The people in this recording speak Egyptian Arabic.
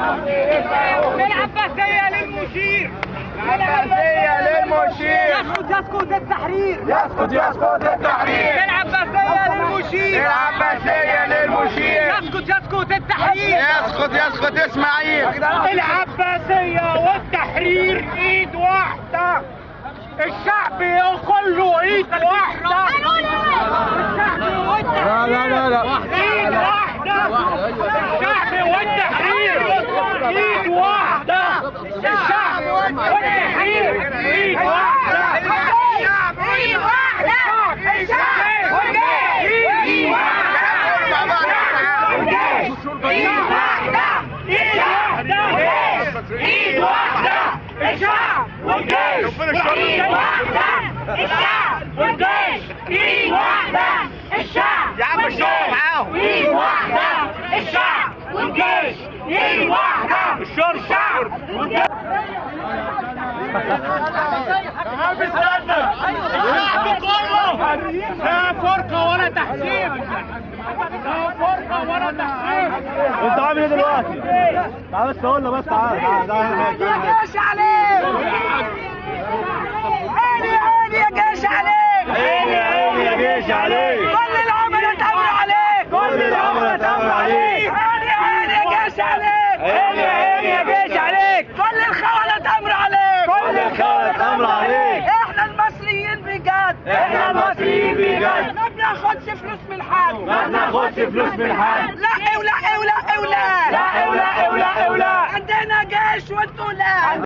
العباسية للمشير العباسية للمشير يسقط يسقط التحرير يسقط يسقط التحرير العباسية للمشير العباسية للمشير يسقط يسقط التحرير يسقط يسقط اسماعيل العباسية والتحرير ايد واحدة الشعب كله ايد واحدة الشعب لا لا لا لا ايد واحدة الشعب والتحرير ايد واحدة الشعب والتحرير ايد واحدة الشعب ايد واحدة الشعب والجيش ايد واحدة ايد واحدة ايد واحدة الشعب والجيش ايد واحدة الشعب والجيش ايد واحدة الشعب يا عم الشغل معاهم ايد واحدة الشعب والجيش ايد واحدة الشعب والجيش الشعب كله لا فرقة ولا تحزيب لا فرقة ولا تحزيب انت عامل ايه دلوقتي؟ تعال بس اقول له بس تعال تعال تعال تعال جيش عليك عيني عيني يا جيش عليك عيني عيني يا جيش عليك كل العملاء تأمر عليك كل العملاء تأمر عليك عيني عيني يا جيش عليك عيني عيني يا جيش عليك كل الخونة تأمر عليك كل الخونة تأمر عليك احنا المصريين بجد احنا المصريين بجد ما بناخدش فلوس من حد ما بناخدش فلوس من حد لا ولا ولا ولا لا ولا ولا ولا عندنا جيش وانتوا لا